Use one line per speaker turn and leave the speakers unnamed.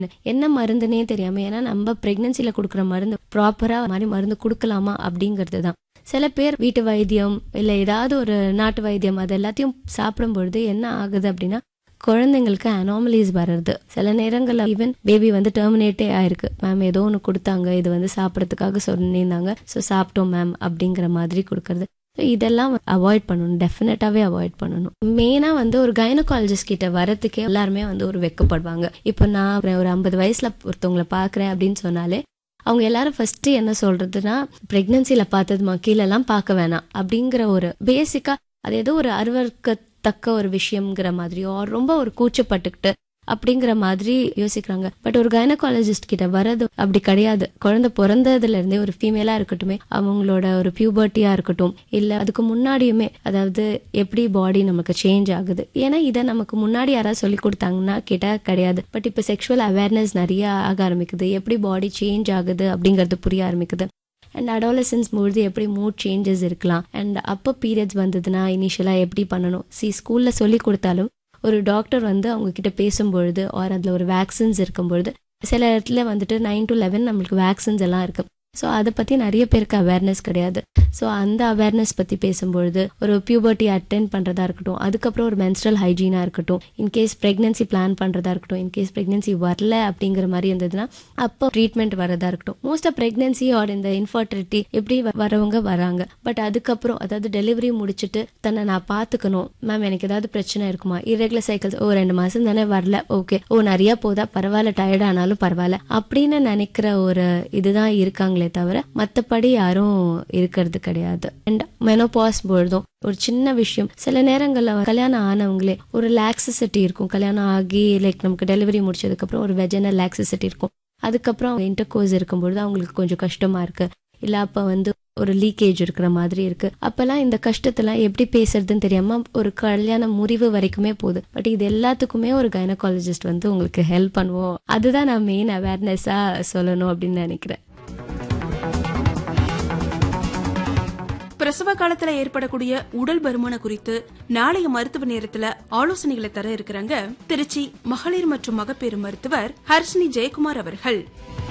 என்ன மருந்துனே தெரியாம ஏன்னா நம்ம பிரெக்னன்சில கொடுக்குற மருந்து ப்ராப்பரா மாதிரி மருந்து கொடுக்கலாமா அப்படிங்கிறது தான் சில பேர் வீட்டு வைத்தியம் இல்லை ஏதாவது ஒரு நாட்டு வைத்தியம் அது எல்லாத்தையும் சாப்பிடும் பொழுது என்ன ஆகுது அப்படின்னா குழந்தைங்களுக்கு அனாமலிஸ் வர்றது சில நேரங்களில் ஈவன் பேபி வந்து டெர்மினேட்டே ஆயிருக்கு மேம் ஏதோ ஒன்று கொடுத்தாங்க இது வந்து சாப்பிட்றதுக்காக சொல்லியிருந்தாங்க ஸோ சாப்பிட்டோம் மேம் அப்படிங்கிற மாதிரி கொடுக்கறது So இதெல்லாம் அவாய்ட் பண்ணணும் டெஃபினட்டாவே அவாய்ட் பண்ணணும் மெயினாக வந்து ஒரு கைனகாலஜிஸ்ட் கிட்ட வரத்துக்கே எல்லாருமே வந்து ஒரு வெக்கப்படுவாங்க இப்போ நான் ஒரு ஐம்பது வயசுல ஒருத்தவங்களை பார்க்குறேன் அப்படின்னு சொன்னாலே அவங்க எல்லாரும் ஃபர்ஸ்ட் என்ன சொல்றதுன்னா பிரெக்னன்சில பார்த்ததுமா கீழெல்லாம் பார்க்க வேணாம் அப்படிங்கிற ஒரு பேசிக்கா அது ஏதோ ஒரு அருவருக்கத்தக்க ஒரு விஷயம்ங்கிற மாதிரியோ or ரொம்ப ஒரு கூச்சப்பட்டுக்கிட்டு அப்படிங்கிற மாதிரி யோசிக்கிறாங்க பட் ஒரு கைனகாலஜிஸ்ட் கிட்ட வர்றது அப்படி கிடையாது குழந்தை பிறந்ததுல இருந்தே ஒரு ஃபீமேலா இருக்கட்டுமே அவங்களோட ஒரு பியூபர்ட்டியா இருக்கட்டும் இல்ல அதுக்கு முன்னாடியுமே அதாவது எப்படி பாடி நமக்கு சேஞ்ச் ஆகுது ஏன்னா இதை நமக்கு முன்னாடி யாராவது சொல்லி கொடுத்தாங்கன்னா கேட்டா கிடையாது பட் இப்போ செக்ஷுவல் அவேர்னஸ் நிறைய ஆக ஆரம்பிக்குது எப்படி பாடி சேஞ்ச் ஆகுது அப்படிங்கிறது புரிய ஆரம்பிக்குது அண்ட் அடாலசன்ஸ் பொழுது எப்படி மூட் சேஞ்சஸ் இருக்கலாம் அண்ட் அப்போ பீரியட்ஸ் வந்ததுன்னா இனிஷியலாக எப்படி பண்ணணும் சி ஸ்கூலில் சொல்லி கொடுத்தாலும் ஒரு டாக்டர் வந்து அவங்க கிட்ட பேசும்பொழுது ஆர் அதில் ஒரு வேக்சின்ஸ் இருக்கும்பொழுது சில இடத்துல வந்துட்டு நைன் டு லெவன் நம்மளுக்கு வேக்சின்ஸ் எல்லாம் இருக்கு ஸோ அதை பற்றி நிறைய பேருக்கு அவேர்னஸ் கிடையாது ஸோ அந்த அவேர்னஸ் பற்றி பேசும்பொழுது ஒரு பியூபர்ட்டி அட்டென்ட் பண்ணுறதா இருக்கட்டும் அதுக்கப்புறம் ஒரு மென்ஸ்ட்ரல் ஹைஜீனாக இருக்கட்டும் இன்கேஸ் ப்ரெக்னன்சி பிளான் பண்ணுறதா இருக்கட்டும் இன்கேஸ் ப்ரெக்னன்சி வரல அப்படிங்கிற மாதிரி இருந்ததுன்னா அப்போ ட்ரீட்மெண்ட் வரதா இருக்கட்டும் மோஸ்ட் ஆஃப் ப்ரெக்னன்சி ஆர் இந்த இன்ஃபர்டிலிட்டி எப்படி வ- வரவங்க வராங்க பட் அதுக்கப்புறம் அதாவது டெலிவரி முடிச்சுட்டு தன்னை நான் பார்த்துக்கணும் மேம் எனக்கு ஏதாவது பிரச்சனை இருக்குமா irregular சைக்கிள்ஸ் ஓ ரெண்டு மாதம் தானே வரல ஓகே ஓ நிறைய போதா பரவாயில்ல டயர்ட் ஆனாலும் பரவாயில்ல அப்படின்னு நினைக்கிற ஒரு இதுதான் இருக்காங்களே தவிர மற்றபடி யாரும் இருக்கிறது கிடையாது அண்ட் மெனோபாஸ் பொழுதும் ஒரு சின்ன விஷயம் சில நேரங்களில் கல்யாணம் ஆனவங்களே ஒரு லாக்ஸிசிட்டி இருக்கும் கல்யாணம் ஆகி லைக் நமக்கு டெலிவரி முடிச்சதுக்கப்புறம் ஒரு வெஜனல் லாக்ஸிசிட்டி இருக்கும் அதுக்கப்புறம் இன்டர் கோர்ஸ் இருக்கும்பொழுது அவங்களுக்கு கொஞ்சம் கஷ்டமா இருக்கு இல்ல அப்ப வந்து ஒரு லீக்கேஜ் இருக்கிற மாதிரி இருக்கு அப்பெல்லாம் இந்த கஷ்டத்தெல்லாம் எப்படி பேசுறதுன்னு தெரியாம ஒரு கல்யாண முறிவு வரைக்குமே போகுது பட் இது எல்லாத்துக்குமே ஒரு கைனகாலஜிஸ்ட் வந்து உங்களுக்கு ஹெல்ப் பண்ணுவோம் அதுதான் நான் மெயின் அவேர்னஸா சொல்லணும் அப்படின்னு நினைக்கிறேன்
பிரசவ காலத்துல ஏற்படக்கூடிய உடல் பருமன குறித்து நாளைய மருத்துவ நேரத்துல ஆலோசனைகளை தர இருக்கிறாங்க திருச்சி மகளிர் மற்றும் மகப்பேறு மருத்துவர் ஹர்ஷினி ஜெயக்குமார் அவர்கள்